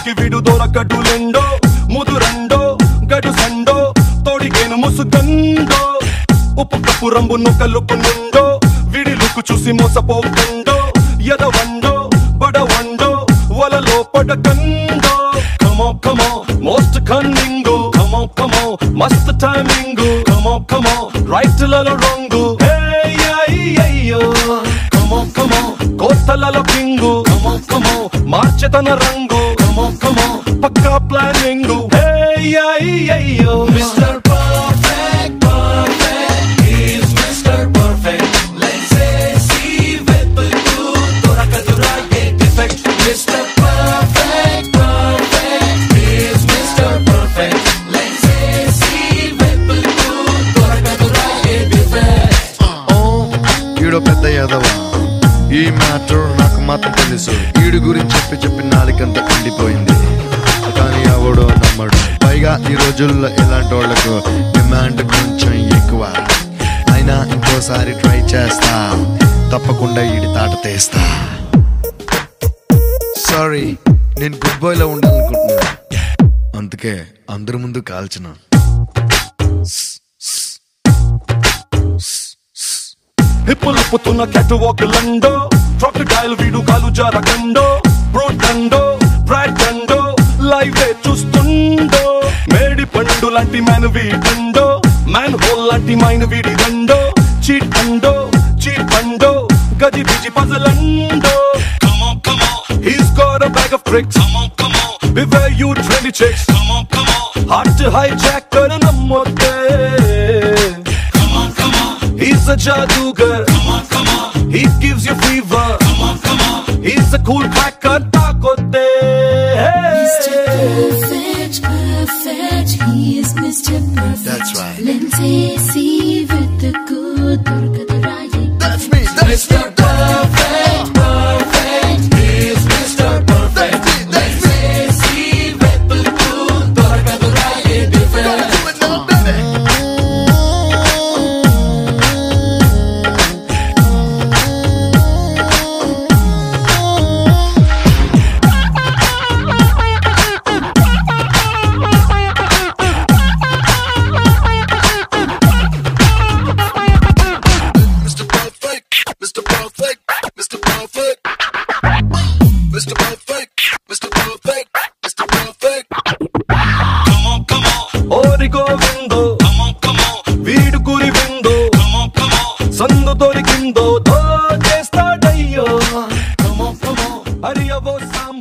మనకి వీడు దొరకటులెండో ముదురండో గడు సండో తోడిగేను ముసుగండో ఉప్పు కప్పు రంబు నొకలుపు నుండో విడి లుక్కు చూసి మోసపోకండో ఎదవండో బడవండో వలలో పడకండో కమో కమో మోస్ట్ కన్నింగు కమో కమో మస్త్ టైమింగు కమో కమో రైట్ లలో రొంగు అయ్యో కమో కమో కోస్తలలో కింగు కమో కమో మార్చెతన రంగు కమో కమో పక్కా ప్లానింగు అయ్యో mister perfect perfect is mister perfect let's see వెతుకు దొరకదురా a defect mister perfect perfect is mister perfect let's see వెతుకు దొరకదురా ఏ డిఫెక్ట్ ఓ ఈడో పెద్ద యాదవ ఈ మ్యాటర్ నాకు మాత్రం తెలుసు ఈడు గురించి చెప్పి చెప్పి నాలుకంత ఎండిపోయింది కానీ ఎవడో నమ్మడు పైగా ఈ రోజుల్లో ఇలాంటి వాళ్ళకు డిమాండ్ కొంచెం ఎక్కువ అయినా ఇంకోసారి ట్రై చేస్తా తప్పకుండా ఈడి తాట తీస్తా సారీ నేను గుడ్ బాయ్ లో ఉండాలనుకుంటున్నాను అందుకే అందరి ముందు కాల్చిన హిప్పులుపుతున్న క్యాట్ వాక్ లండో క్రాకడైల్ వీడు కాలు జారకండో బ్రోటండో బ్రాటండో లైవ్ చూస్తుండో మేడి పండు లాంటి మ్యాన్ వీడండో మ్యాన్ హోల్ లాంటి మైన్ వీడి దండో చీట్ అండో చీట్ పండో గజి బిజి పజలండో Come on, come on. He's got a bag of tricks. Come on, come on. Beware you trendy chicks. Come on, come on. Hard to hijack कर नमोते. Come on, come on. He's a jadugar. Come on, come on. He gives you fever. Come on, come on. He's a cool cracker. Takote. Mr. Perfect, perfect, he is Mr. Perfect. That's right. Lentesi with the good Durgadurayi. That's me. That's Mr. Perfect, perfect. He's Mr. Perfect. That's me. See, వెతుకు దొరకదురా ఏ defect. Do it now, baby. Mr. Perfect, Mr. Perfect, Mr. Perfect. Mr. Perfect, Mr. Perfect, Mr. Perfect. Come on, come on. ఓరి గోవిందో Come on, come on. వీడు గురి విందో Come on, come on. సందు దొరికిందో దో చేస్తాడయ్యో Come on, come on. హరియవో సామ